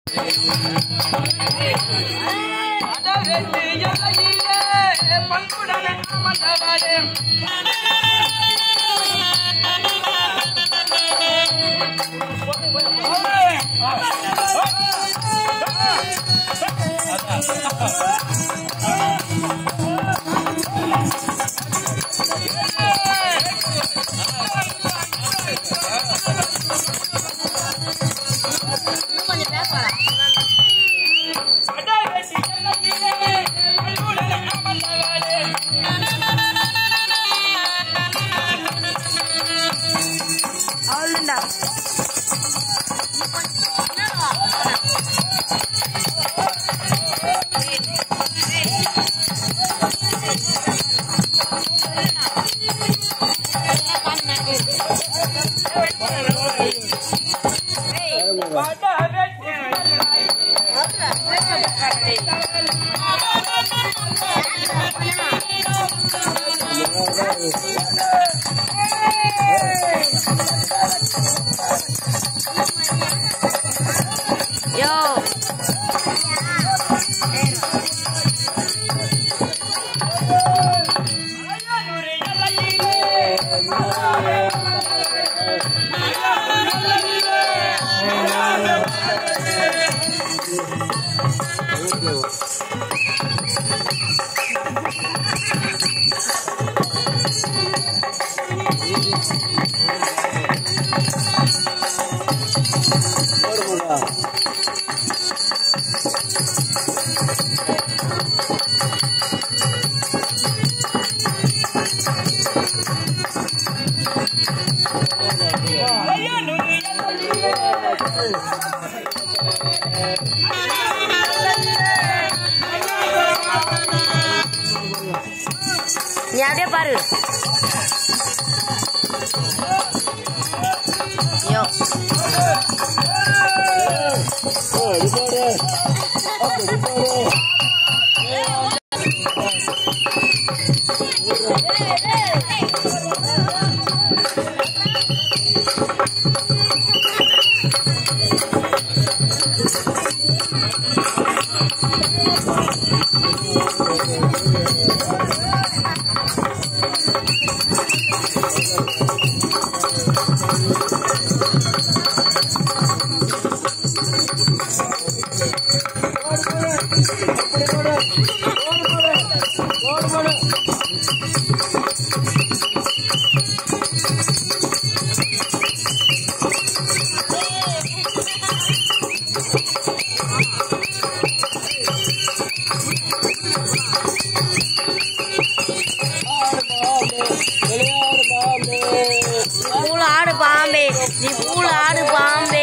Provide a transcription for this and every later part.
அவ்வளோண்டா யோ நீ அப்படியே பாரு யோ பூல ஆடு பாம்பே நீ பூல ஆடு பாம்பே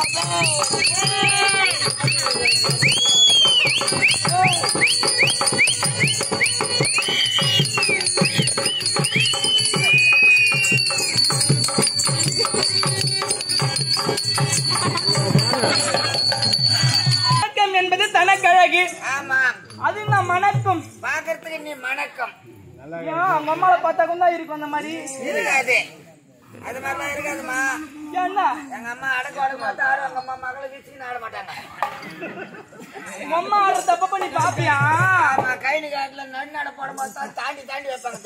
வணக்கம் என்பது தனக்கழகு ஆமாம் அது நான் மணக்கும் பாக்குறதுக்கு நீ மணக்கம் ஏன் அவங்க அம்மாவை பார்த்தா தான் இருக்கும் அந்த மாதிரி இருக்காது அது மாதிரிலாம் இருக்காதுமா என்ன எங்க அம்மா அடக்கு அடக்கு பார்த்து ஆடும் எங்க அம்மா மகளை வீச்சுன்னு ஆட மாட்டாங்க உங்க அம்மா ஆடுற தப்ப பண்ணி பாப்பியா ஆமா கைனி காட்டுல நடு நட போட பார்த்தா தாண்டி தாண்டி வைப்பாங்க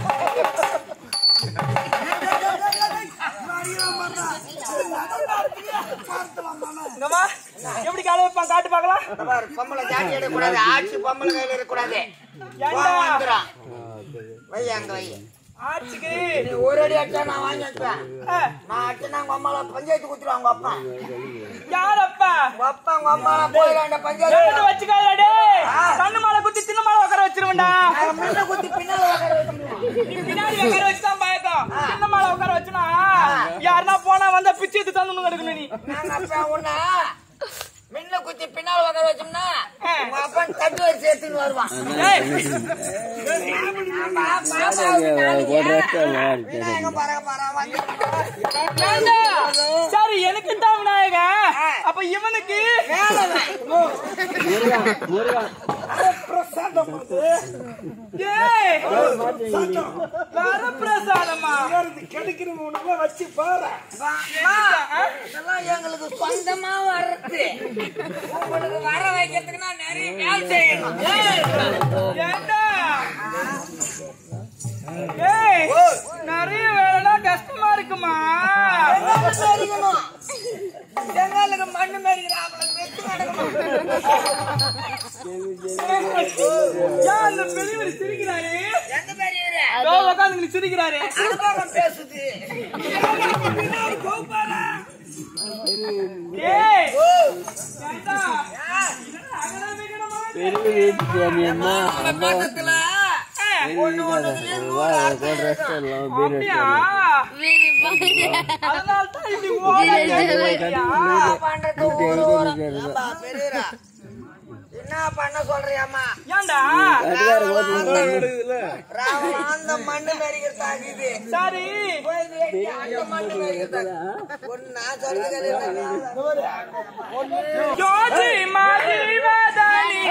இங்கம்மா, எப்படி காலை வைப்பான் காட்டு பார்க்கலாம் இந்த பாரு, பொம்பளை ஜாட்டி எடுக்கக்கூடாது ஆட்சி பொம்பளை கையில இருக்கக்கூடாது ஏண்டா? கோவம் வந்துரும். வை அங்க வை ஆட்சிக்கு நீ ஒரு அடி அடிச்சா நான் வாங்கி வைப்பேன் ஆ, நான் அடிச்சா உங்க அம்மால பஞ்சாயத்து குத்துருவாங்க உங்க அப்பா யார் அப்பா உங்க அப்பா உங்க அம்மால போயிடாண்ட எழுந்து பஞ்சாயத்து வச்சுக்காதடா டேய். கண்ணு மாலை குத்தி தின்ன மாலை உட்கார வச்சிருவேன்டா நான் முன்ன குத்தி பின்னால உட்கார வைக்க முடியும் நீ பின்னாடி உட்கார வச்சுதான் பயக்கம் தின்ன மாலை உட்கார வச்சுனா யாருன்னா போனா வந்தா பிச்சை எடுத்து தந்து கிடக்கணும் நீ நாங்க அப்பா உன்ன மின்ன குத்தி பின்னால உட்கார வச்சோம்னா உங்க அப்பா தட்டு வரிசை எடுத்துன்னு வருவான் ஏய், ஆமா, பாப்பாவுக்கு நாளைக்கு விநாயகன் பரக பரக வந்து ஏண்டா? சரி எனக்கு தான் விநாயகன் அப்ப இவனுக்கு மேல வை. பிரச சாட்டம் பார்த்து ஏய் சாட்டம் வரப்பிரசாதமா வேறது கிடைக்கிற உணவை வச்சு பாரு இதெல்லாம் எங்களுக்கு சொந்தமா வர்றது உங்களுக்கு வர வைக்கிறதுக்கு நான் நிறைய வேலை செய்யணும் ஏண்டா ஏய் நிறைய வேலைனா கஷ்டமா இருக்குமா செங்காலுக்கு மெரிக்கணும். செங்காலுக்கு மண்ணு மெரிக்கிறாப்புல வெட்டு கிடக்கணும். ஏன் அந்த பெரியவர் சிரிக்கிறாரு எந்த பெரியவரு? இதோ உட்காந்து சிரிக்கிறாரு அனுபவம் பேசுது ஏய் ஓ, ஏண்டா ஆ, அகல விகடமா பெரிய வீட்டு சாமியம்மா நம்ம பக்கத்துல ஒண்ணு ஒண்ணுத்துலயே நூறு அர்த்தம் இருக்கும். அப்படியா அதனால தான் இப்படி ஓட கேட்கலையா என்ன பண்றது ஊரு ஓரம். ஏம்பா, பெரியவரா, என்ன பண்ண சொல்றியாம்மா ஏண்டா ராவணா அந்த மண்ணு மெரிக்கிறதாக்கு இது சரி போய் வெட்டி அந்த மண்ணு மெரிக்கிறதாக்கு. ஒண்ணு நான் சொல்றது கேளு. ஜோதி மாதிரி வாதானி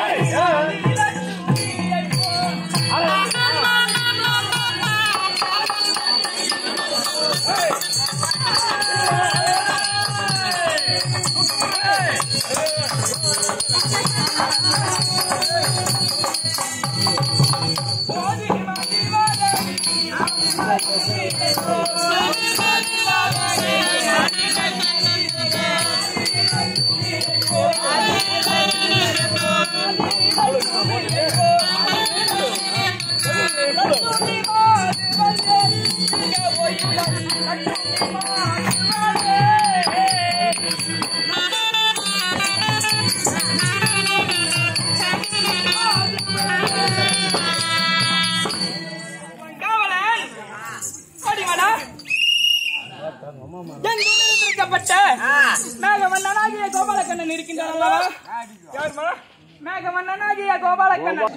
ஜோதி மாதிரி வாதானி காவலன் அடிமடா என் நிர்ணயிக்கப்பட்ட மேகமன்னனாகிய கோபாலக்கண்ணன் இருக்கின்றான் அல்லவா யாருமா மேகமன்னனாகிய கோபாலக்கண்ணன்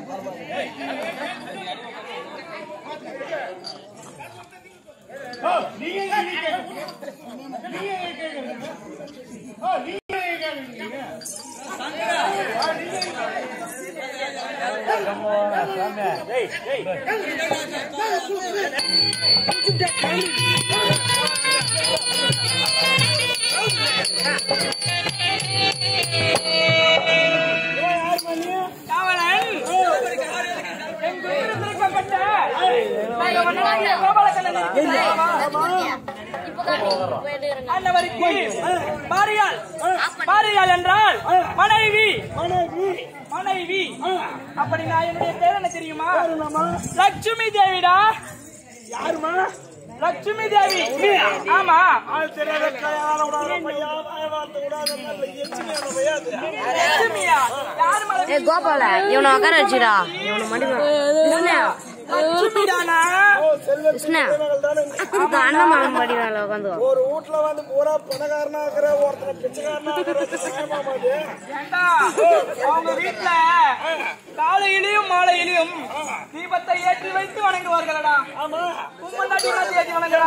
காவலன் என் குருவிடம் பிறக்கப்பட்ட மேகமன்னனாகிய கோபாலக்கண்ணன் இருக்கின்றான் அல்லவா? அன்னவருக்கு பாரியால் பாரியால் என்றால் மனைவி மனைவி அப்படி நான் என்னுடைய பேர் என்ன தெரியுமா லட்சுமி தேவிடா யாருமா லட்சுமி தேவி ஆமா ஆள் தெரியாத கையால விடாத பையா வாய வார்த்தை விடாத நல்ல எச்சினியான பையாது லட்சுமியா யாரு மனைவி? ஏ கோபால இவனை உட்கார வச்சுடா இவனை மடி லட்சுமிதானா ஓ செல்வ கிருஷ்ணா. பிள்ளைகள் தானே இந்த அண்ணன் மகன் மடினால உட்காந்து ஒரு வீட்டுல வந்து பூரா பணக்காரனா இருக்கிற ஒருத்தனை பிச்சைக்காரனா இருக்கிற ஏண்டா, அவங்க வீட்டுல காலையிலையும் மாலையிலையும் தீபத்தை ஏற்றி வைத்து வணங்குவார்களடா ஆமா கும்பந்தாட்டி எல்லாத்தையும் ஏற்றி வணங்குறா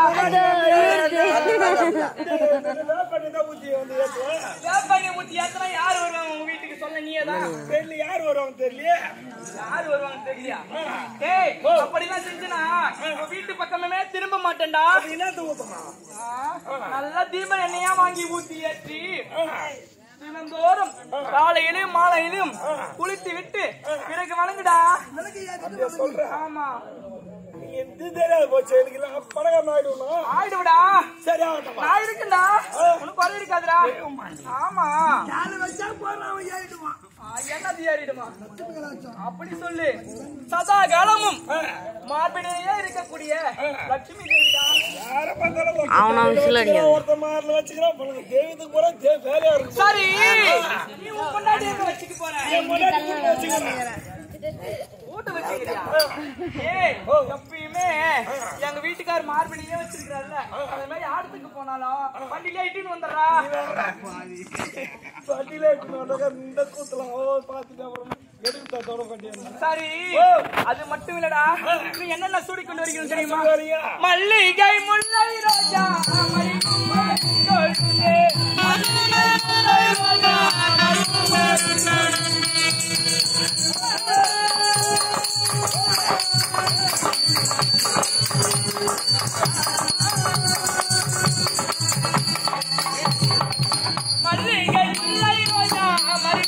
பண்ணிதான் ஊத்தி வந்து ஏத்துவேன் வேப்பண்ணி ஊத்தி ஏத்தனா யாரு வருவாங்க உங்க வீட்டுக்கு சொல்ல நீயே தான் தெரியல யார் வருவாங்க தெரியலையே யாரு வருவாங்க தெரியலையா ஏய் அப்படிலாம் செஞ்சுனா உங்க வீட்டு பக்கமே திரும்ப மாட்டேன்டா என்னத்த ஊத்தமா ஆ, நல்லா தீபம் எண்ணெயா வாங்கி ஊத்தி ஏற்றி தினந்தோறும் காலையிலும் மாலையிலும் குளித்து விட்டு பிறகு வணங்குடா அப்படியே சொல்றேன் ஆமா நீ எது தெரியாது போச்சு எனக்கு எல்லாம் பணக்காரன் ஆயிடுவோம் ஆயிடுவிடா சரி ஆகட்டும் நான் இருக்குண்டா உனக்கு குறை இருக்காதுடா ஆமா யாரு வச்சா போறான் அவன் ஏறிடுவான் ஆ, என்னது ஏறிடுமா அப்படி சொல்லு சதா காலமும் மார்பிடையே இருக்கக்கூடிய லட்சுமி தேவிடா யார பார்த்தாலும் ஒரு அவனை விசில் அடிக்காது. ஒருத்த மாரில் வச்சுக்கிறான் பண்ணுங்க தெய்வத்துக்கு போற தே வேலையா இருக்கும் சரி நீ உன் பொண்டாட்டி எங்க வச்சுக்க போற என் முன்னாடி கூட்டு வச்சுக்கிறேன் வீட்டு வச்சுக்கிறியா ஏய் எப்பயுமே எங்க வீட்டுக்கார் மார்பிடியே வச்சிருக்காருல்ல அந்த மாதிரி ஆடத்துக்கு போனாலும் வண்டியிலே இட்டுன்னு வந்துடுறா வண்டியில எடுத்துட்டு வந்தாக்கா இந்த கூத்துல ஓ பார்த்துட்டு அப்புறம் எடுத்து தத்தோட கட்டி சரி அது மட்டும் இல்லடா நீ என்னென்ன சூடி கொண்டு வருகிறோம் தெரியுமா வரீங்க மல்லிகை முல்லை ரோஜா மல்லிகை கொழுந்தே. மல்லிகை முல்லை ரோஜா மல்லிகை கொழுந்தே.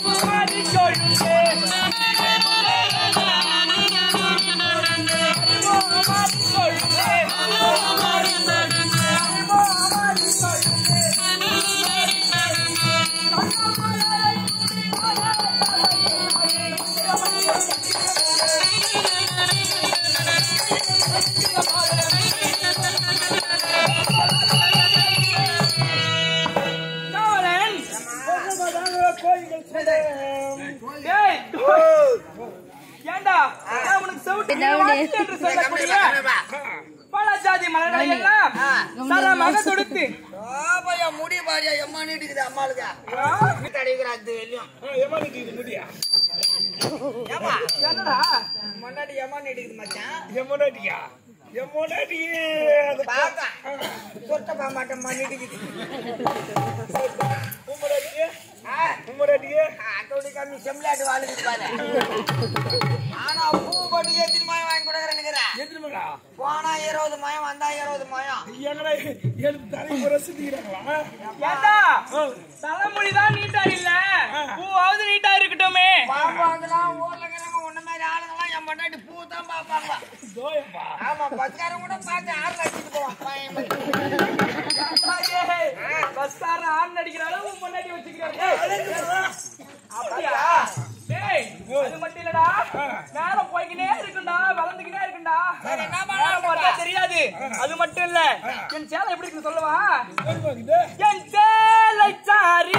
அறிவாதி கொழுந்தே அறிவாதி கொழுந்தே அறிவாதி கொழுந்தே காவலன் டேய் ஏண்டா நான் உனக்கு செவுட்டு வாசி என்று சொல்லக்கூடிய பல ஜாதி மலர்களை எல்லாம் சரமாக தொடுத்து ஆபையா முடி பாரியா எம்மா நீட்டுக்குது அம்மாளுக்கு வீட்டு அடிக்கிற அது வெளியும் ஏமா என்னடா முன்னாடி எம்மா நீட்டுக்குது மச்சான் எம்மனாட்டியா எம்மனாட்டி அது பாக்கா சொத்த பாமாட்டம்மா நீட்டுக்குது உம்மனாட்டியே ஆ, உம்மனாட்டியே அட்டோடி கம்மி செம்லாட்டு வாழுது பாரு ஆனா பூ போட்டு ஏத்திட்டு மாயம் வாங்கி கொடுக்குறேன்னுக்கிறேன் எதிர்மடா போனா இருபது மாயம் வந்தா இருபது மாயம் எங்கடா எனக்கு தலைமுறை சுத்திக்கிறாங்களா ஏண்டா தலைமொழிதான் நீட்டா இல்ல பூவாவது நீட்டா இருக்கட்டுமே பாம்பு அதெல்லாம் ஊர்ல இருக்கிறவங்க உன்ன மாதிரி ஆளுங்கெல்லாம் என் முன்னாடி பூ தான் பார்ப்பாங்க தோயப்பா ஆமா பஸ்காரன் கூட பார்த்து ஆறு அடிச்சுட்டு போவான் பையன் மாதிரி. பஸ்கார ஆண் நடிக்கிற அளவு முன்னாடி வச்சுக்கிறாரு அப்படியா டேய் அது மட்டும் இல்லடா மேல போய்க்கினே இருக்குண்டா வளர்ந்துக்கினே இருக்குண்டா மேல போறதே தெரியாது அது மட்டும் இல்ல என் சேலை எப்படி இருக்குன்னு சொல்லவா இது என் சேலை சாரி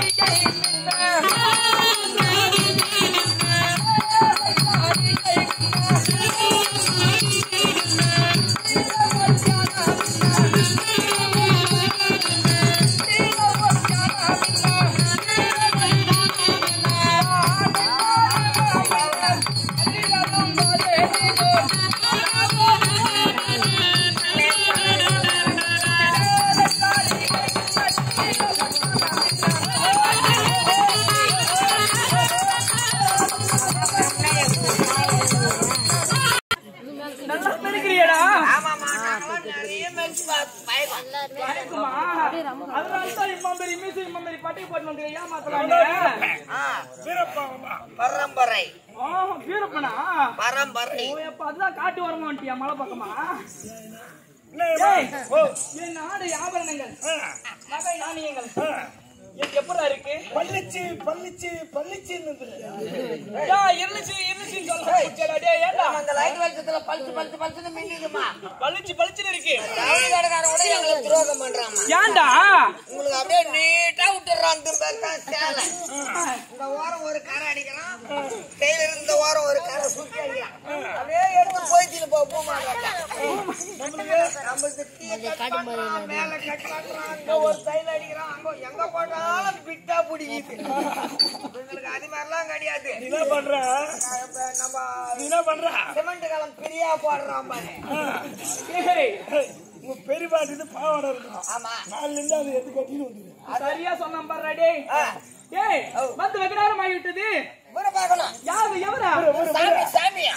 நல்லா பெருக்கிறியடா ஆமாம்மா, நாங்கெல்லாம் நிறைய மெரிச்சு பார்த்து பயப்போம். பயக்குமா? அதனாலதான் இம்மாம் பெரிய மீசை, இம்மாம் பெரிய பட்டையை போட்டு வந்து ஏமாத்தலாம்னு. ஆ, வீரப்பாவா பரம்பரை ஆ, வீரப்பனா? பரம்பரை ஓ, எப்ப அதுதான் காட்டு வரமா வந்துட்டியா, மலை பக்கமா? என்ன ஏய், ஓ என் ஆடை ஆபரணங்கள், ஆ, நகை நாணயங்கள், ஆ. இது எப்படிடா இருக்கு? பள்ளிச்சு பள்ளிச்சு பள்ளிச்சுன்னு ஏய், இருந்துச்சு, இருந்துச்சுன்னு சொல்ல முடிச்சேடா, டேய், ஏன்டா? அந்த லைட் வெளிச்சத்துல பளிச்சு பளிச்சு பளிச்சுன்னு மின்னுதும்மா. பளிச்சு, பளிச்சுன்னு இருக்கு. ஜவுளி கடைக்காரன் கூட எங்களுக்கு துரோகம் பண்றாம்மா. ஏன்டா? உங்களுக்கு அப்படியே நீட்டா விட்டுறான் பேர் தான் சேலை இந்த ஓரம் ஒரு கரை அடிக்கிறான் டெய்லர் இந்த ஓரம் ஒரு கரை சுத்தி அடிக்கிறான் அப்படியே எடுத்து போயிட்டு போ பூ மாட்டாங்க நம்மளுக்கு டீ கட்டுறான், மேல கட்டுறான் அங்க ஒரு தைல அடிக்கிறான் அங்க எங்க போட்டாலும் பிட்டா பிடிக்குது இவங்களுக்கு அது மாதிரிலாம் கிடையாது நீ என்ன பண்ற இப்ப நம்ம நீ என்ன பண்ற சிமெண்ட் கலம் பிரியா போடுறான் பாரு ஏய், ஏய், உங்க பெரியப்பாட்டு இது பாவாடை இருக்கும் ஆமா நாலுல இருந்து அது எது கட்டின்னு வந்துரு சரியா சொன்னான் பாருடா, டேய். ஏய், வந்து வெகு நேரம் ஆகிவிட்டது. இவரை பார்க்கணும் யாரு, எவரா? சாமி சாமியா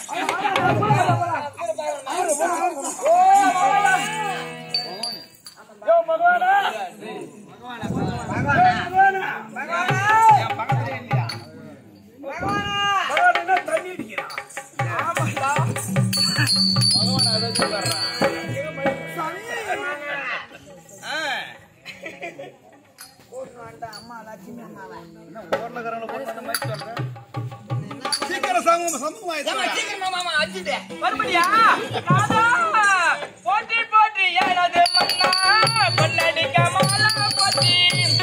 யோ மகவானா பகவானா மகவானா பகவானா பகவானா மகவானா தண்ணி அடிக்கிறான் அம்மா லட்சுமி அம்மாவை சீக்கிரம் சமூகம் சமூகம் ஏம்மா, சீக்கிரமா மாமா அடிச்சுட்டு மறுபடியா ராதா போற்றி போற்றி எனது மன்னா பொன்னடிக்க மாலா போற்றி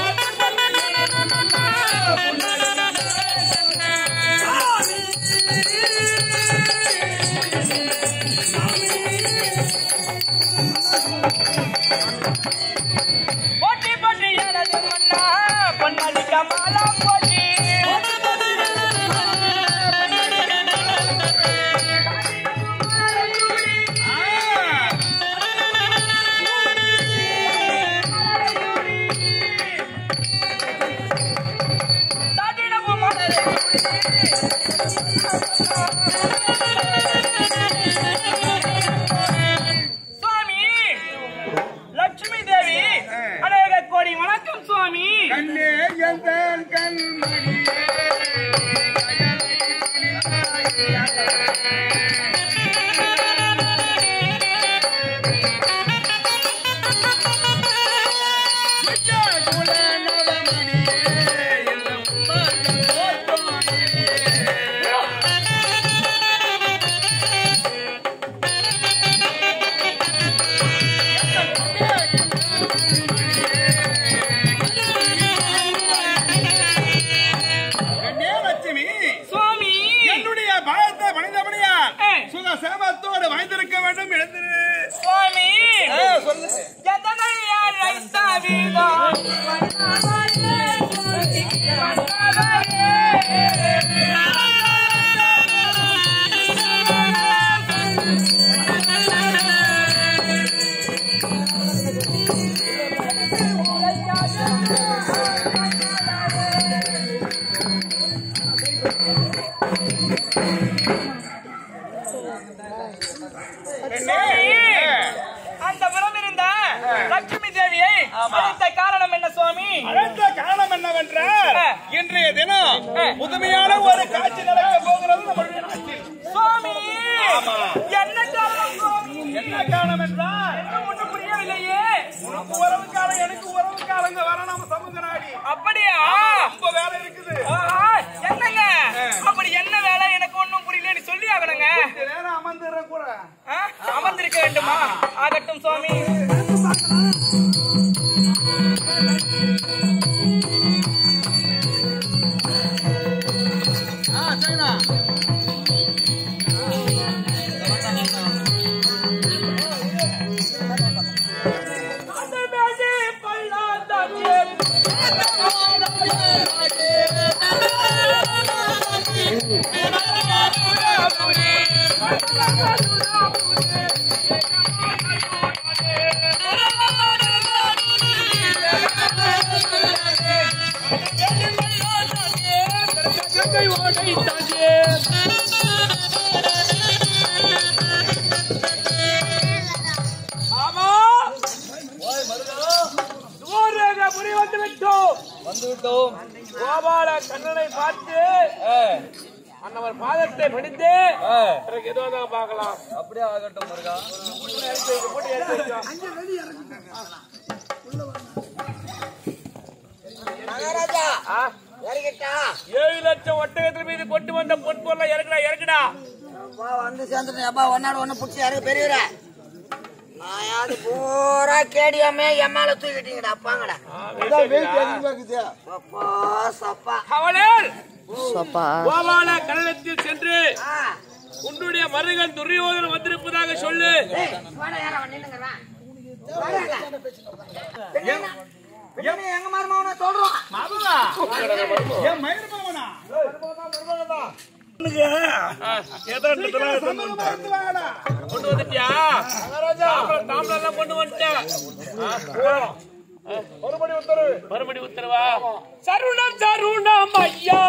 போற்றி போற்றி எனது மன்னா பொன்னடிக்க மாலா போற்றி தாண்டிடப்பு மலரே சுவாமி லட்சுமி தேவி அநேக கோடி வணக்கம் சுவாமி கண்ணே எந்தன் கண்மணியே கண்ணே லட்சுமி சுவாமி என்னுடைய பயத்தை மனிதபடியா ஏய். சுக சேமத்தோடு வாழ்ந்திருக்க வேண்டும் எழுந்திரு சுவாமி சொல்லு எதனை அழைத்த விதம் அந்த புறம் இருந்த லட்சுமி தேவியை அழைத்த காரணம் என்ன சுவாமி அழைத்த காரணம் என்னவென்றால் இன்றைய தினம் புதுமையான ஒரு காட்சி நடக்க போகிறது நம்முடைய நாட்டில் சுவாமி என்ன காரணம் சுவாமி என்ன காரணம் என்றால் ஒன்றும் புரியவில்லையே உனக்கு உறவுக்காரன் எனக்கு உறவுக்காரங்க வர நம்ம சமூக நாடி அப்படியா ரொம்ப வேலை இருக்குது ஆஹா, என்னங்க அப்படி என்ன வேலை எனக்கு ஒண்ணும் புரியல நீ சொல்லி ஆகணுங்க கொஞ்ச நேரம் அமர்ந்துடுற கூட ஆ? அமர்ந்திருக்க வேண்டுமா ஆகட்டும் சுவாமி அந்த மேடை பள்ளத்தாக்கு ஆமா ஊரக புரி வந்து விட்டோம் வந்து விட்டோம் கோபால கண்ணனை பார்த்து அன்னவர் பாதத்தை பிடித்து எனக்கு எதுவும் தான் பார்க்கலாம் அப்படியே ஆகட்டும் முருகா போட்டு எடுத்து வைக்கோ. மகாராஜா ஆ, இறங்கிட்டா ஏழு லட்சம் ஒட்டகத்தின் மீது கொண்டு வந்த பொன் பொருளை இறக்குடா இறக்குடா அப்பா வந்து சேர்ந்துட்டேன் அப்பா ஒன்னாடு ஒண்ணு பிடிச்சி இறங்க பெரியவர நான் பூரா கேடியாமே என் மேல தூக்கிட்டீங்கடா அப்பாங்கடா அப்பா சப்பா அவளே சப்பா கோபால கண்ணத்தில் சென்று ஆ, உன்னுடைய மருகன் துரியோதனன் வந்திருப்பதாக சொல்லு ஏய், வாடா யாரா நின்னுங்க வா. வாடாங்க. பின்னாடி- பின்னாடி எங்க மருமகனை சொல்றோம் என் மயிர் மாமனா கொண்டு வந்துட்டியா தாம்பரம் தாம்பரம் எல்லாம் கொண்டு வந்துட்டேன் மறுபடி உத்தரவு மறுபடி உத்தரவா சருணம் சருணம் ஐயா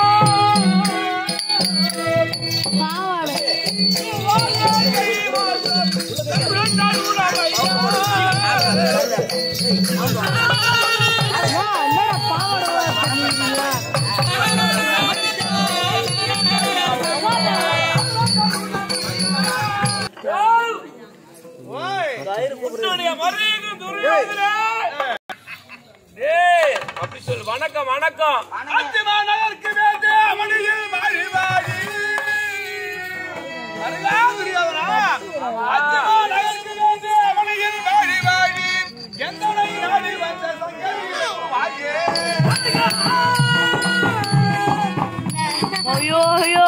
உன்னுடைய மருமகன் துரியோதனன் டேய் அப்படி சொல்லு வணக்கம் வணக்கம் அத்திமானவர்க்கு வேண்டிய மணியில் வாழி வாழி அருகா துரியோதனா அத்திமானவர்க்கு வேண்டிய மணியில் வாழி வாழி எந்தனை நாடி வந்த சங்கரியும் வாழியே ஐயோ ஐயோ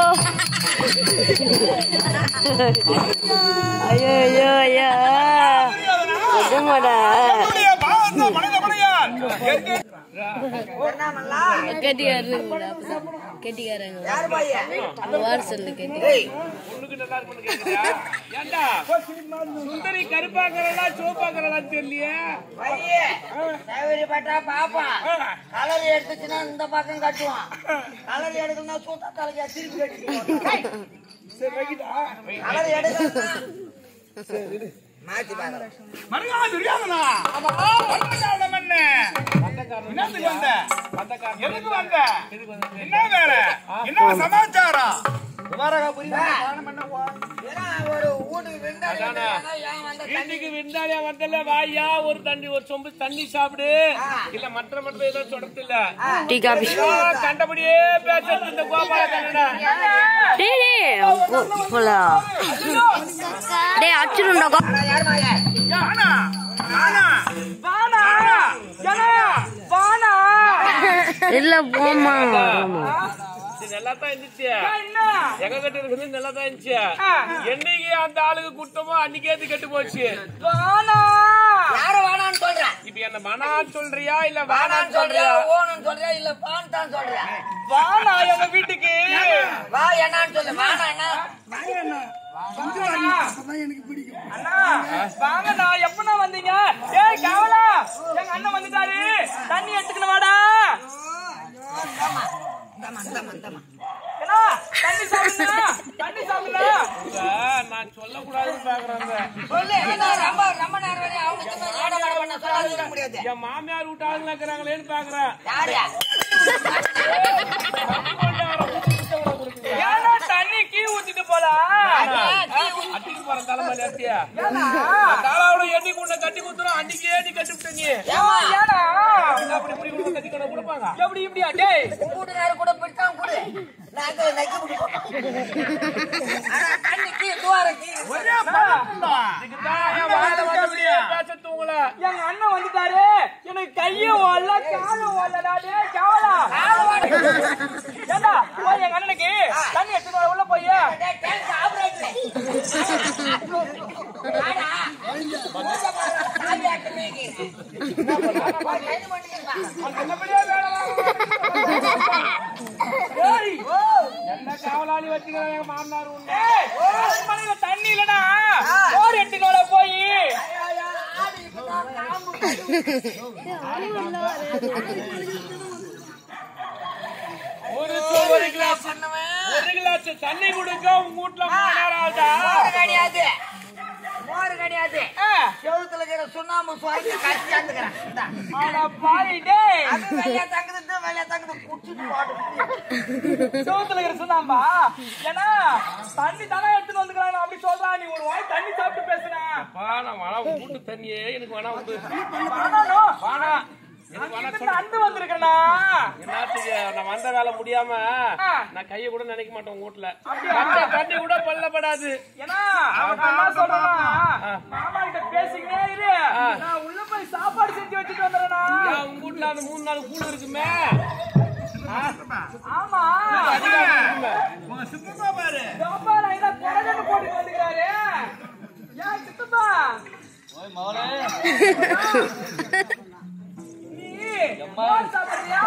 ஐயோ ஐயோ ஐயோ நிஜமாடா என்னுடைய பாவத்தை மனிதபடியால் எங்கே என்னமல்லா கெட்டிக்காரங்க கெட்டிக்காரங்க யார் பையன் அந்த வார சொல்லு கெட்டி ஏய் பொண்ணுக்கு நல்லா இருக்குன்னு கேக்குறியா ஏண்டா சுந்தரி கருப்பாக்கறதா சிவப்பாக்கறதா தெரியலையே பையன் சௌகரிய பட்டா பாப்பா கலர் எடுத்துச்சுன்னா இந்த பக்கம் கட்டுவான் கலர் எடுக்கணும்னா சூட்டா தலைக்கா திருப்பி கட்டிட்டு கலர் எடுக்கணும்னா மாத்தி பாரு மருகா துரியோதனா வந்த காரணம் என்ன என்னத்துக்கு வந்த எதுக்கு வந்த என்ன வேலை என்ன சமாச்சாரம் ஏன்னா ஒரு வீட்டுக்கு விருந்தாளி வந்தாங்கன்னா ஏன் வந்த தண்ணி வீட்டுக்கு விருந்தாளியா வந்தல வாயா ஒரு தண்ணி ஒரு சொம்பு தண்ணி சாப்பிடு இல்ல மற்ற மற்ற ஏதோ சொல்றது இல்ல டீ காபி இதெல்லாம் கண்டபடியே பேசுறது இந்த கோபால கண்ணடா டேய் டேய் கு- போலா. டேய் அடிச்சிடும்டா கோ- யானா நானா வானா ஏன்னா வானா இல்ல போமா ஆமா. இது நல்லா தான் இருந்துச்சு என்ன எங்க கிட்ட இருக்குது நல்லா தான் இருந்துச்சு ஆ. என்னைக்கு அந்த ஆளுக்கு குட்டமோ அன்னைக்கே அது கெட்டு போச்சு வானா யார வேணான்னு சொல்றேன் இப்ப என்ன மனான்னு சொல்றியா இல்ல வேணான்னு வானான்னு சொல்றியா சொல்றியா ஓணுன்னு சொல்றியா இல்ல பான் தான் சொல்றியா வானா எங்க வீட்டுக்கு வா என்னன்னு சொல்லு வேணா என்ன அண்ணா வாங்கண்ணா எப்பண்ணா வந்தீங்க ஏய் கவலா எங்க அண்ணன் வந்துட்டாரு தண்ணி எடுத்துக்கணும் வாடா ஏன்னா, தண்ணி சாப்பிடுங்க தண்ணி சாப்பிடுங்க இல்ல, நான் சொல்லக்கூடாதுன்னு பாக்குறேன் சொல்லு என்ன ரொம்ப ரொம்ப நேரம் வரையும் அவங்க சும்மா நாடகம் பண்ண சொல்லாத முடியாது என் மாமியார் வீட்டு ஆளுங்க இருக்கிறாங்களேன்னு பாக்குறேன் யாரு ஏன்னா தண்ணி கீ ஊத்திட்டு போலாம் அட்டிக்கு போற தலைமை நேர்த்தியா ஏன்னா தாளாவோட எண்ணி கொண்ட கட்டி குத்துறோம் அன்னைக்கே நீ கட்டி விட்ட நீ ஏமா ஏன்னா அப்படி இப்படி கூட கட்டி கொண்டு கொடுப்பாங்க எப்படி இப்படியா டேய் கூட்டுக்காரர் கூட பிடிச்சான் கூடு நாங்க நக்கி விடுவோம் ஆனா கண்ணு கீ துவாரம் கீ இதுக்குதான் என் வாயில வந்தபடியே பேச தூங்கல எங்க அண்ணன் வந்துட்டாரு எனக்கு கையும் ஓடல காலும் ஓடலடா டேய் கவலா ஏண்டா போய் எங்க அண்ணனுக்கு தண்ணி எடுத்துட்டு வர உள்ள போய் நல்லபடியா வேலை ஏய் என்ன காவலாளி வச்சுக்கிறாங்க எங்க மாமனார் உன்னை. ஏய் அரண்மனையில தண்ணி இல்லடா போர் எடுத்துட்டு வர போய் ஒரு சோ- ஒரு கிளாஸ் ஒரு கிளாஸ் தண்ணி கொடுக்க உங்க வீட்டுல மூணு நேரம் ஆகுதா கிடையாது மோர் கிடையாது ஆ, செவுத்துல இருக்கிற சுண்ணாம்பு சுவாக்கி கட்டி தந்துக்கிறேன் இந்தா. அட பாவி டேய் அது வெளியே தங்குது இது வெளியே தங்குது குடிச்சிட்டு போட்டு சோத்துல இருக்கிற சொன்னாம்பா ஏன்னா தண்ணி தானே எடுத்துட்டு வந்துக்கிறாங்க அப்படி சொல்றா நீ ஒரு வாய் தண்ணி சாப்பிட்டு பேசுன அப்பா, நான் வேணா உங்க வீட்டு தண்ணியே எனக்கு வேணா வந்து வேணானோ? வேணா எனக்கு வேணா இங்கிருந்து அந்து வந்திருக்கேனா என்னத்துக்கு நான் வந்த வேலை முடியாம ஆ. நான் கைய கூட நினைக்க மாட்டேன் உங்க வீட்டுல அப்படியா? மத்த தண்ணி கூட பல்லப்படாது ஏன்னா அவன் என்ன சொல்றானா மாமா கிட்ட பேசிக்கிட்டே இரு நான் உள்ள போய் சாப்பாடு செஞ்சு வச்சுட்டு வந்துடுறேனா ஏன் உங்க வீட்டுல அந்த மூணு நாள் கூழ் இருக்குமே ஆமா அதிகம் இருக்குமே. சித்தப்பா நான் என்ன குடகன்னு போட்டு வந்துக்கிறாரு ஏன் சித்தப்பா நீ மோர் சாப்பிடுறியா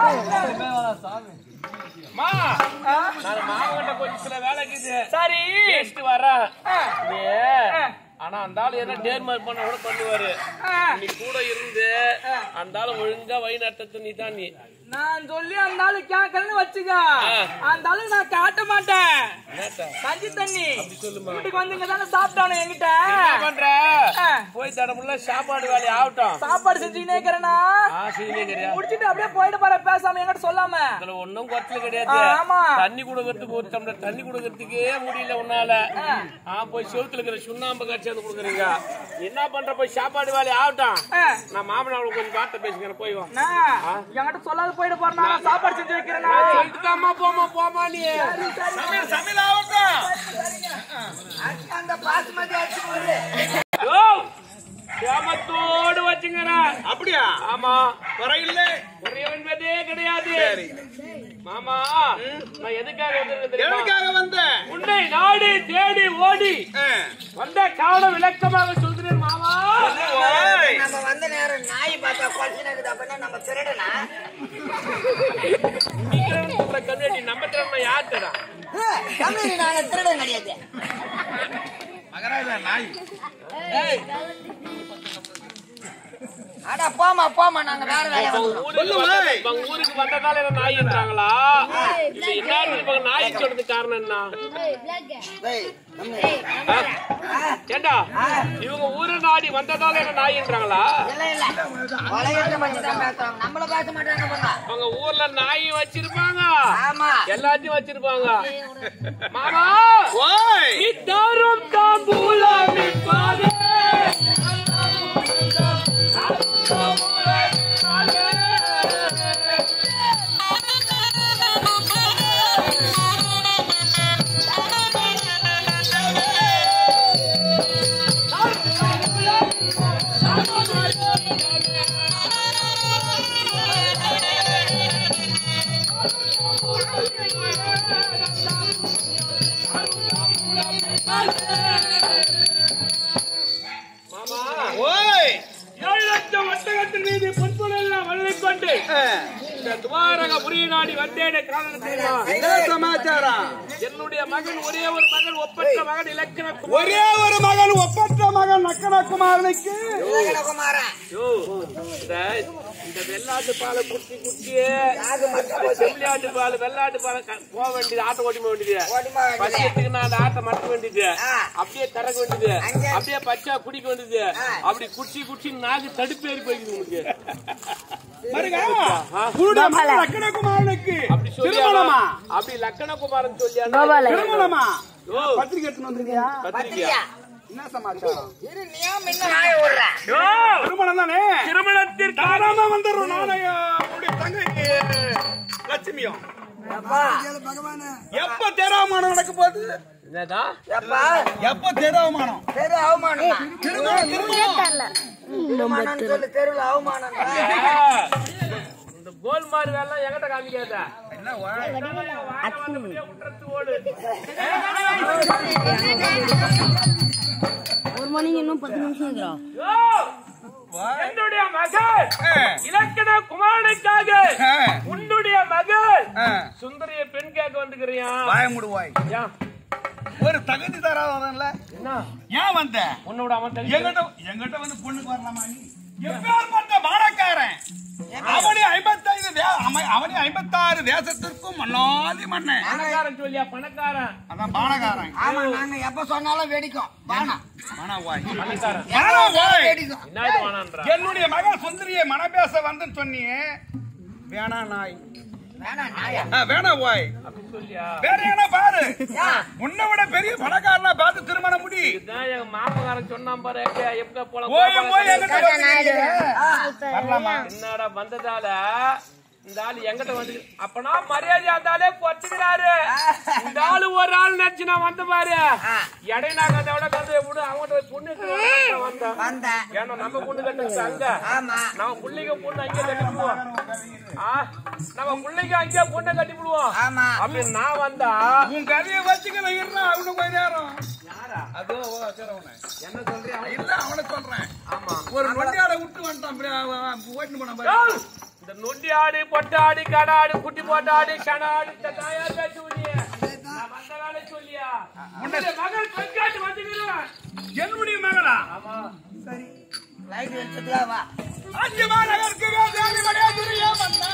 மா ஆ? நான் மாவட்ட கொஞ்சம் சில வேலைக்கு இது சரி பேசிட்டு வரேன் ஆ, நீ ஆனா அந்த ஆளு என்ன டேர்மார்க் பண்ண கூட பண்ணுவாரு ஆ. நீ கூட இருந்து அந்த ஆளு ஒழுங்கா வழி நடத்த நீ தான் நீ நான் சொல்லி அந்த ஆளு கேட்கலன்னு வச்சுக்க அந்த ஆளு நான் காட்ட மாட்டேன் என்னத்த? கஞ்சி தண்ணி சொல்லுமா வீட்டுக்கு வந்து இங்க தானே சாப்பிட்டானு என்கிட்ட என்ன பண்ற ஆ. போய் தடமுள்ள சாப்பாடு வேலை ஆகட்டும் சாப்பாடு செஞ்சுக்கினே இருக்கிறேனா ஆசையிலே கிடையாது முடிச்சிட்டு அப்படியே போயிட்டு போற பேசாம என்கிட்ட சொல்லாம அதுல ஒண்ணும் குறைச்சல் கிடையாது ஆமா. தண்ணி கொடுக்கறதுக்கு ஒரு டம்ளர் தண்ணி கொடுக்கறதுக்கே முடியல உன்னால ஆ போய் செவுத்துல இருக்கிற சுண்ணாம்பு கட்சி வந்து கொடுக்குறீங்க என்ன பண்ற போய் சாப்பாடு வேலை ஆகட்டும் ஆ. நான் மாமனாவோட கொஞ்சம் வார்த்தை பேசுகிறேன் போய் வா நான் என்கிட்ட சொல்லாத போயிட்டு போறேனா நான் சாப்பாடு செஞ்சு வைக்கிறேனா சொல்லிட்டுதாம்மா போமா போமா நீ சமையல் சமையல் ஆகட்டும் அந்த பாசுமதி அரிசி போடு யோ, கிராமத்தோடு வச்சுங்கிறேன் அப்படியா ஆமா குறையில்ல குறைய என்பதே கிடையாது மாமா நான் எதுக்காக வந்திருக்கேன் தெரியுமா? எதுக்காக வந்த உன்னை நாடி தேடி ஓடி வந்த காரணம் விளக்கமாக சொல்கிறேன் மாமா நம்ம வந்த நேரம் நாய் பார்த்தா கொலைச்சு இருக்குது அப்படின்னா நம்ம திருடனா சீக்கிரம் சொல்ற கம்யூனிட்டி நம்ம திறமை யார்கிட்டடா தமிழ் நாங்க திருடன் கிடையாது மகராஜா நாய் அட போமா போமா நாங்க வேற வேலையை உங்க வந்துடுறோம். ஊருக்கு வந்த- உங்க ஊருக்கு வந்ததால என்ன நாயின்றாங்களா இல்ல என்ன இப்ப நாய் சொல்றதுக்கு காரணம் என்ன டேய், நம்ம- ஆ? ஏண்டா இவங்க ஊரு நாடி வந்ததால என்ன நாயின்றாங்களா இல்ல இல்ல வளையத்தை பத்தி தான் பேசுறோம் நம்மள பேச மாட்டாங்க போங்க அவங்க ஊர்ல நாய் வச்சிருப்பாங்க ஆமா எல்லாத்தையும் வச்சிருப்பாங்க மாமா நீ தரும் தாம்பூலம் நிற்பாதே. ஏழு லட்சம் ஒட்டகத்தின் மீது பொன்பொருளெல்லாம் வள்ளி கொண்டு இந்த துவாரக புரிய நாடி வந்தேனே காரணத்தினால் சமாச்சாரம் என்னுடைய மகன் ஒரே ஒரு மகன் ஒப்பற்ற மகன் இலக்கண ஒரே ஒரு மகன் ஒப்பற்ற மகன் நக்கனகுமாரனுக்கு குமாரன் ஐயோ, இந்த இந்த வெள்ளாட்டு பாலை குடிச்சு குடிச்சு செம்மறியாட்டு பால் வெள்ளாட்டு பால் போக வேண்டியது ஆட்டோ ஓட்டி போக வேண்டியது ஓட்டிமா வேண்டியது. பசியத்துக்கு நான் அந்த ஆட்டை மடக்க வேண்டியது ஆ. அப்படியே கறக்க வேண்டியது அங்க. அப்படியே பச்சா குடிக்க வேண்டியது ஆ. அப்படி குடிச்சு குடிச்சு நாக்கு தடுப்பேறி போயிடுது உங்களுக்கு பாருங்க ஆ. உன்னுடைய மகன் நக்கனகுமாரனுக்கு அப்படி சொல்லி திருமணமா அப்படி லக்கணகுமாரன் சொல்லி திருமணமா ஓ. பத்திரிக்கை எடுத்துன்னு வந்திருக்கியா பத்திரிக்கையா பத்திரியா என்ன சமாச்சாரம் இரு நீயா முன்ன நாய விடுற யோ, திருமணம் தானே திருமணத்திற்கு தாராளமா வந்துடுறோம் நானும் உன்னுடைய தங்கை லட்சுமியும் எப்பா எப்ப தேராவமானம் நடக்க போகுது என்னதா எப்பா எப்ப தேராவமானம் தெரு அவமானமா திருமணம் அவமானம் சொல்லு தெருவில் அவமானம் இந்த கோல் மாறு வேலை என்கிட்ட காமிக்காத ஓடு ஒரு மணிக்கு இன்னும் பத்து நிமிஷம் இருக்கிறோம் யோ, என்னுடைய மகள் இலக்கண குமாரனுக்காக உன்னுடைய மகள் சுந்தரிய பெண் கேட்க வந்துக்கிறியா வாய முடுவாய் ஒரு தகுதி தராதவன்ல என்ன ஏன் வந்த உன்னோட அவன் தகுதி- எங்கிட்ட எங்கிட்ட வந்து பொண்ணுக்கு வரலாமா நீ எப்பேற்பட்ட மாடக்காரன் அவனி ஐம்பத்தைந்து தே- அவன் அவனி ஐம்பத்தாறு தேசத்திற்கும் மன்னாதி மன்னன் பணக்காரன் சொல்லியா பணக்காரன் அதான் பானகாரன் ஆமா நாங்க எப்ப சொன்னாலும் வெடிக்கும் வானா மனவாய் பணக்காரன் மனவாய் வெடிக்கும் என்ன இது வேணான்றா என்னுடைய மகள் சுந்தரியை மனபேச வந்துன்னு சொன்னியே வேணா நாய் வேணாம் நாயா ஆ, வேணா வாய் அப்படி சொல்லியா வேற என்ன பாரு ஏன்? உன்னை விட பெரிய பணக்காரனா பார்த்து திருமணம் முடி இதுதான் எங்க மாமக்காரன் சொன்னான் பாரு எங்க எப்ப போல ஓய் போய் எங்கிட்ட வந்து வரலாமா என்னடா வந்ததால இந்த ஆளு எங்கிட்ட வந்து அப்பனா மரியாதை இருந்தாலே பொத்துக்கிறாரு இந்த ஆளு ஒரு ஆள் நினைச்சு நான் வந்த பாரு இடையினாக அதை விட கண்டு விடு அவங்ககிட்ட போய் பொண்ணு கேட்க வந்தேன் வந்தேன் ஏன்னா நம்ம பொண்ணு கட்டுச்சு அங்க ஆமா நம்ம பிள்ளைங்க பொண்ணு அங்கே கட்டிவிடுவோம் ஆ நம்ம பிள்ளைங்க அங்கே பொண்ணை கட்டி விடுவோம் ஆமா அப்படின்னு நான் வந்தா உன் கதையை வச்சுக்க நான் இருந்தேன் அவனு கொஞ்ச நேரம் அதோ ஓ, சரி, அவனை. என்ன சொல்றியா இல்ல அவனை சொல்றேன் ஆமா ஒரு நொண்டியாட விட்டு வந்துட்டான் அப்படியே அவன் அவன் ஓட்டின்னு போனான் பாரு. ஏய், இந்த நொண்டி ஆடு பொட்டாடு கடாடு குட்டி போட்டாடு கடாடு இந்த தாயார் பேச்சு சொல்லிய நான் வந்த வேலை சொல்லியா உன்னுடைய மகள் பஞ்சாயத்து வந்துக்கிறேன் என்னுடைய மகளா லைட் வச்சதுல வா அஞ்சு மாநகருக்கு வேதாதி மரியாதையா மன்னா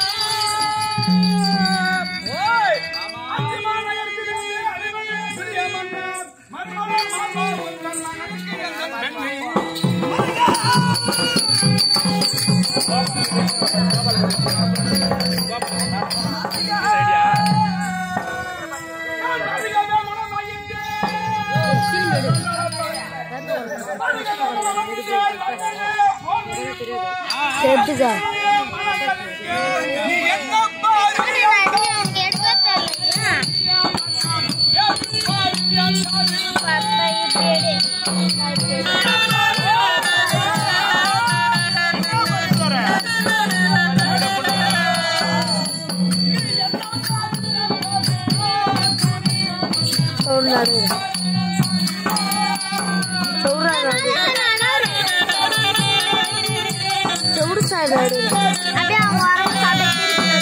ஓய் அஞ்சு மாநகருக்கு வேதாதி மரியாதையா மன்னா மர்மல மாமா உங்கள் மகனுக்கு எங்கள் பெண்ணை செட்டுக்கா நீ என்ன பாரு சொல்றாரு சொல்றாரு செவுடு சார் அப்படியே அவங்க வர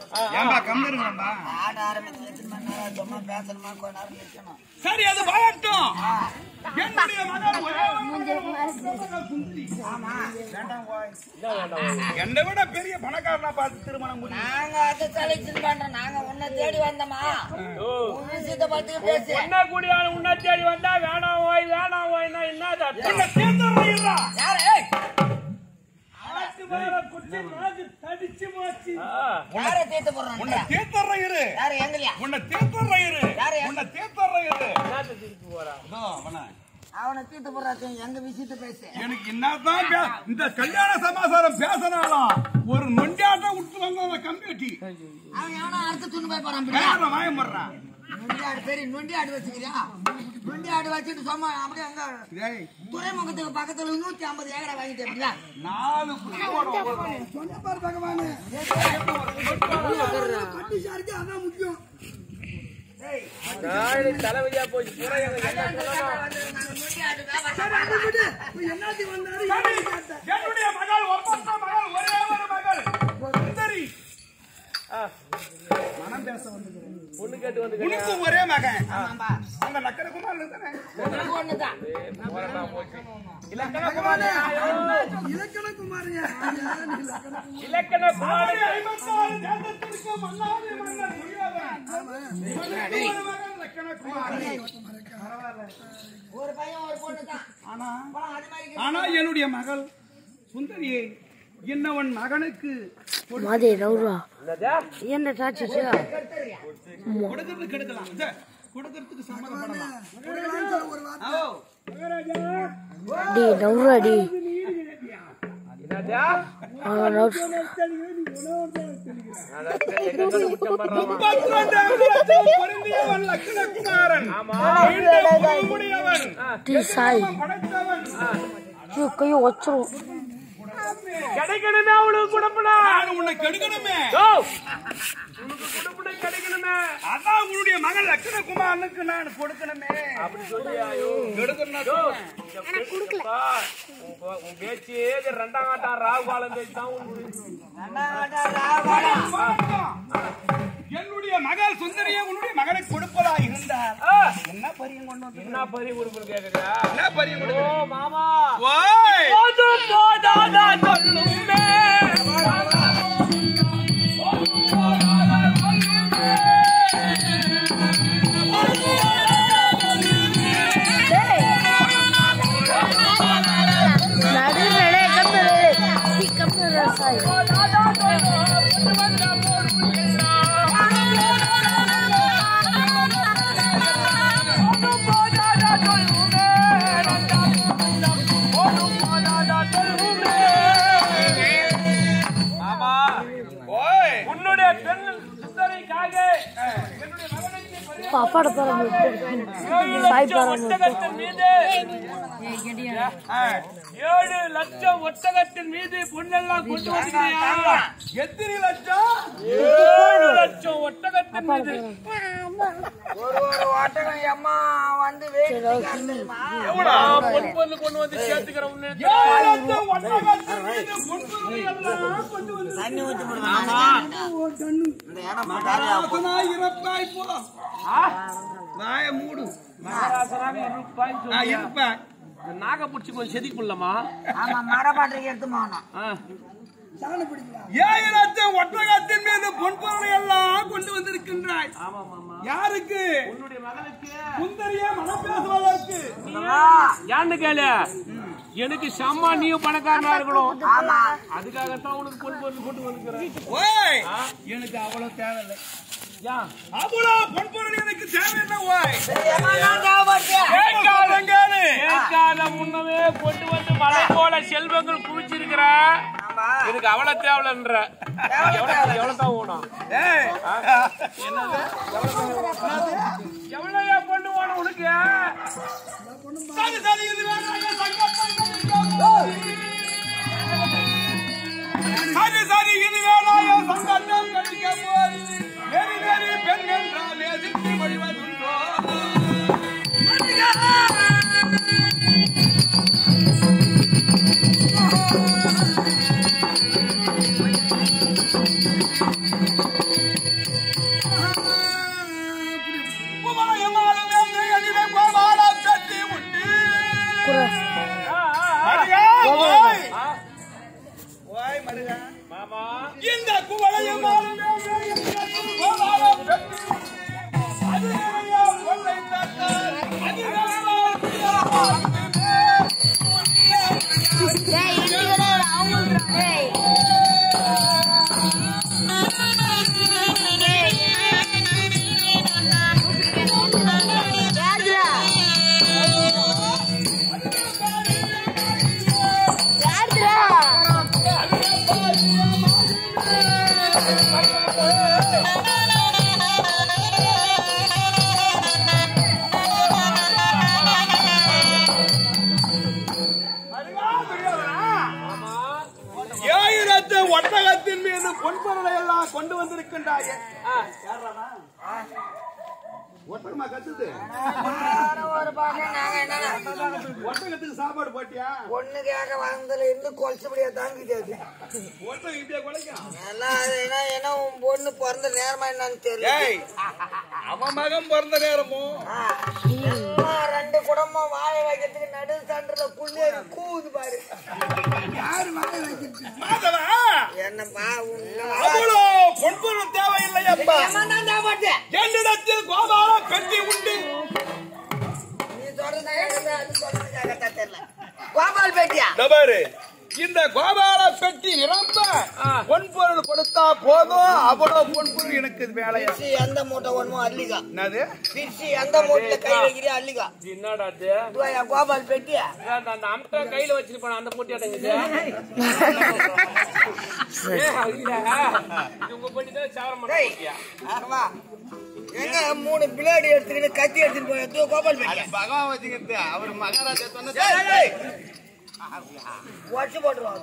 ஏன்பா கம்பருங்கப்பா ஆட ஆரம்பிச்சு எத்தனை மணி நேரம் சும்மா பேசணுமா கொஞ்ச நேரம் நிற்கணும் சரி அது வரட்டும் என்னுடைய மகன் ஒரே ஒரு மகன் சுந்தரி. ஆமா வேண்டாம் போய் என்னை விட பெரிய பணக்காரனா பார்த்து திருமணம் முடியும் நாங்க அதை செலக்ஷன் பண்றோம் நாங்க உன்னை தேடி வந்தோமா ஓ உன் விஷயத்தை பத்தி பேசு என்ன கூடிய உன்ன தேடி வந்தா வேணாம் ஓய் வேணாம் ஓய்னா என்ன அர்த்தம்? உன்னை தேர்ந்தெடுறா. யாரு ஏய், ஆ. யாரை தேத்து போடுறான் உன்னை தேர்ந்தெடுற இரு. யாரு எங்கலையா உன்னை தேர்ந்தெடுற இரு. யாரு? உன்னை தேர்ந்தெடுற இரு. என்னத்த திருப்பி போறா இதோ அவனை. அவனை தீர்த்து போடுறாச்சு எங்க விஷயத்தை பேசு எனக்கு என்னதான் பே- இந்த கல்யாண சமாசாரம் பேசினாலும் ஒரு நொண்டியாட்டம் விட்டு வந்த அந்த கம்பெட்டி அவன் எவனா அடுத்து துணி போய் போறான் வேற வாயம் போடுறான் நொண்டி ஆடு பெரிய நொண்டி ஆடு வச்சுக்கிறியா நொண்டி ஆடு வச்சுட்டு சும்மா அப்படியே அங்க டேய், துறைமுகத்துக்கு பக்கத்துல நூத்தி ஐம்பது ஏக்கரா வாங்கிட்டு அப்படியா நாலு புள்ளி போடும். நாளை தலைவலியா போச்சு பூரா எனக்கு என்ன சொல்லணும்? நொண்டி ஆடு வியாபாரம் சரி, என்னுடைய மகள் ஒப்பந்த மகள் ஒரே ஒரு மகள் சுந்தரி ஆ. பொண்ணு கேட்டு வந்து உனக்கு ஒரே மகன் அந்த நக்கர குமார் தானே ஒண்ணுதான் போறா போச்சு இலக்கண குமாரே இலக்கண குமாரியா இலக்கண குமாரே ஐம்பத்தாறு தேசத்திற்கு மன்னாதி மன்னர் துரியோதனன். இவனுக்கு ஒரு மகன் லக்கண குமாரி. ஒரு பையன் ஒரு பொண்ணு தான் ஆனா அது மாதிரி ஆனா என்னுடைய மகள் சுந்தரியை என்னவன் மகனுக்கு மாதே ரவுரா என்னதா? என்ன சாட்சிச்சு கொடுக்கறது கெடுக்கலாம் சே, கொடுக்கறதுக்கு சம்மதப்படலாம் ஓ, டி ரவுரா டி என்னதா? ஆ ரவுரா அதான் சரி, எங்க கண்டு குற்றம் பண்றான். முப்பத்திரண்டாம் வருஷம் பொருந்தியவன் லக்கண குமாரன் ஆமா. நீண்ட புருவமுடையவன். டி சாய் படைத்தவன் ஐயோ கையை வச்சிரும் கிடைக்கணுமே அவளுக்கு குடும்பனா நான் உன்னை கெடுக்கணுமே உனக்கு குடும்பம் கிடைக்கணுமே அதான் உன்னுடைய மகன் லக்கண குமாரனுக்கு நான் கொடுக்கணுமே அப்படி சொல்லியா ஐயோ கெடுக்கணும் ஐயோ, இந்த பேச்சுப்பா, உன் பே- உன் பேச்சு இது ரெண்டாம் ஆட்டம் ராகு காலம் பேச்சு தான் உனக்கு. என்னுடைய மகள் சுந்தரியை உன்னுடைய மகனுக்கு கொடுப்பதா இருந்தால் ஆ, என்ன பரியம் கொண்டு வந்து என்ன பறி உடுப்புன்னு கேக்குறியா? என்ன பரியம் கொண்டு ஓ வந்து- மாமா ஓய் போதும் போதாதா சொல்லுமே நடு நடு கம்மி கம்மி சாய் மாமா ஓய் உன்னுடைய பெண் சுந்தரிக்காக என்னுடைய மகனுக்கு பரிசு பாப்பாட பரம் ஏழு சாய் லட்சம் பரம் ஒட்டகத்தின் மீது ஏழு லட்சம் ஒட்டகத்தின் மீது பொண்ணெல்லாம் கொண்டு வந்திருக்கியா எத்தனை லட்சம் ஏழு லட்சம் ஒட்டகத்தின் மீது ஒரு ஒரு ஓட்டகம் எம்மா வந்து வேடிக்கை தெரியுமா நான் பொன் பொண்ணு கொண்டு வந்து சேர்த்துக்கிறேன் உன்னை ஏழு லட்சம் ஒட்டகத்தின் மீது பொன்பொருளை எல்லாம் கொண்டு வந்து தண்ணி ஊத்தி ஆமா இந்த இடம் பட்டாரு மகாராசனாய் இருப்பாய் போ வாய மூடு மகாராசனாக இருப்பாய்ன்னு நான் சொல்றியா? இருப்பேன் இந்த நாகை பிடிச்சி கொஞ்சம் செதுக்குள்ளமா ஆமா மரபாட்டுக்கு எடுத்து போகணும் ஏழு லட்சம் ஒட்டகத்தின் மீது பொன்பொருளை எல்லாம் கொண்டு வந்திருக்கின்றாய் ஆமா மாமா யாருக்கு உன்னுடைய மகனுக்கு சுந்தரியை மனம் பேசுவதற்கு ஏன்னு கேளு எனக்கு செம்ம நீயும் பணக்காரனா இருக்கணும் ஆமா அதுக்காகத்தான் உனக்கு பொன் பொருள் கொண்டு வந்துக்கிறேன் ஓய் எனக்கு அவ்வளவு தேவையில்லை ஏன் அவ்வளவு பொன்பொருள் எனக்கு தேவையில்லை ஓய் எம்மா நான் தேவைப்பட்டியா கேட்காதங்கானு கேட்காத முன்னமே கொண்டு வந்து மலை போல செல்வங்கள் குவிச்சிருக்கிற ஆமா எனக்கு அவ்வளவு தேவலன்ற எவ்வளவு எவ்வளவு தான் வேணும் ஏய் எவ்வளவு பொண்ணு வேணும் உனக்கு சரி சரி இது வேணாங்க சங்கப்பம் சரி சரி இது வேணாய சங்கட்டம் கழிக்க போது நெறி நெறி பெண் என்றால் எதிர்த்து வழிவதுண்டோ அறிவா துரியோதனா? ஏயிரத்து ஒட்டகத்தின் மீது பொன்பொருளை எல்லாம் கொண்டு வந்திருக்கின்றாயே யாராடா? ஒட்டகமா கத்துது ஒரு பாகம் நாங்க என்னன்னா ஒட்டகத்துக்கு சாப்பாடு போட்டியா பொண்ணுக்காக வந்ததுல இருந்து கொலுசுபடியா தாங்கிட்டு அது. ஒட்டகம் இப்படியே குலைக்கும் எல்லாம் அது என்ன என்ன உன் பொண்ணு பிறந்த நேரமா என்னன்னு தெரியல ஏய் அவன் மகன் பிறந்த நேரமும் ஆ, எல்லாம் ரெண்டு குடும்பம் வாழை வைக்கிறதுக்கு நடு சண்டல புள்ளேரி கூவுது பாரு மாதவா என்னப்பா உன்ன அவ்வளோ பொன்பொருள் தேவையில்லை அப்பா என்னிடத்தில் கோபால பெட்டி உண்டு நீ சொல்றது எனக்கு அது சொல்றது கேட்கத்தான் தெரியல கோபால் பேட்டியா நபரு இந்த கோபால பெட்டி நிரம்ப பொன்பொருள் கொடுத்தா போதும் அவ்வளவு பொன்பொருள் எனக்கு வேலையா பிரிச்சு எந்த மூட்டை ஒண்ணுமோ அள்ளிக்கா என்னது பிரிச்சு எந்த மூட்டையில கை வைக்கிறியா அள்ளிக்கா இது என்னடா இது இதுவாயா கோபால் பேட்டியா அந்த அந்த அம்மா கையில வச்சிருப்பான அந்த போட்டி அடங்குது ஏய், அது இல்ல. இது உங்க பண்ணி தான் சாவரம் பண்ண டேய். போட்டியா? வா எங்க மூணு பிளேடு எடுத்துக்கிட்டு கத்தி எடுத்துட்டு போய் தூ கோபால் பேட்டியா பகவான் வச்சுக்கிறது அவர் மகாராஜா உடச்சு போட்டுருவாங்க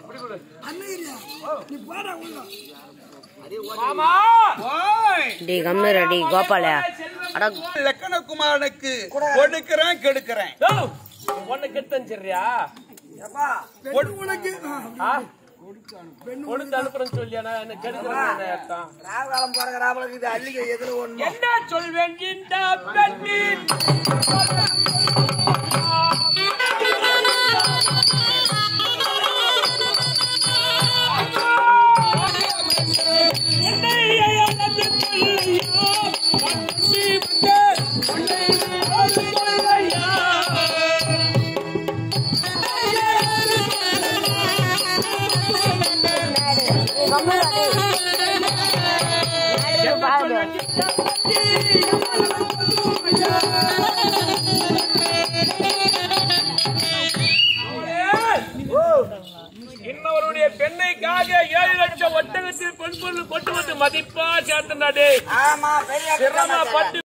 மாமா டி கம்னு டி கோபால அட லக்கணகுமாரனுக்கு கொடுக்கிறேன் கெடுக்கிறேன் டேய், உன்னை கெடுத்தேன் சரியா ஆ? கொடுத்து அனுப்புறேன்னு சொல்லியா நான் என்ன கெடுக்கிறேன் அர்த்தம் ராவகாலம் போற ராவலுக்கு இது அள்ளிக்க எதுல ஒண்ணு என்ன சொல்வேன் இந்த பெண்ணின் இன்னொருடைய பெண்ணைக்காக ஏழு லட்சம் ஒட்டகத்தில் பெண் பொருள் கொண்டு வந்து மதிப்பா சேர்த்தனாடே ஆமா பெரிய சிரமப்பட்டு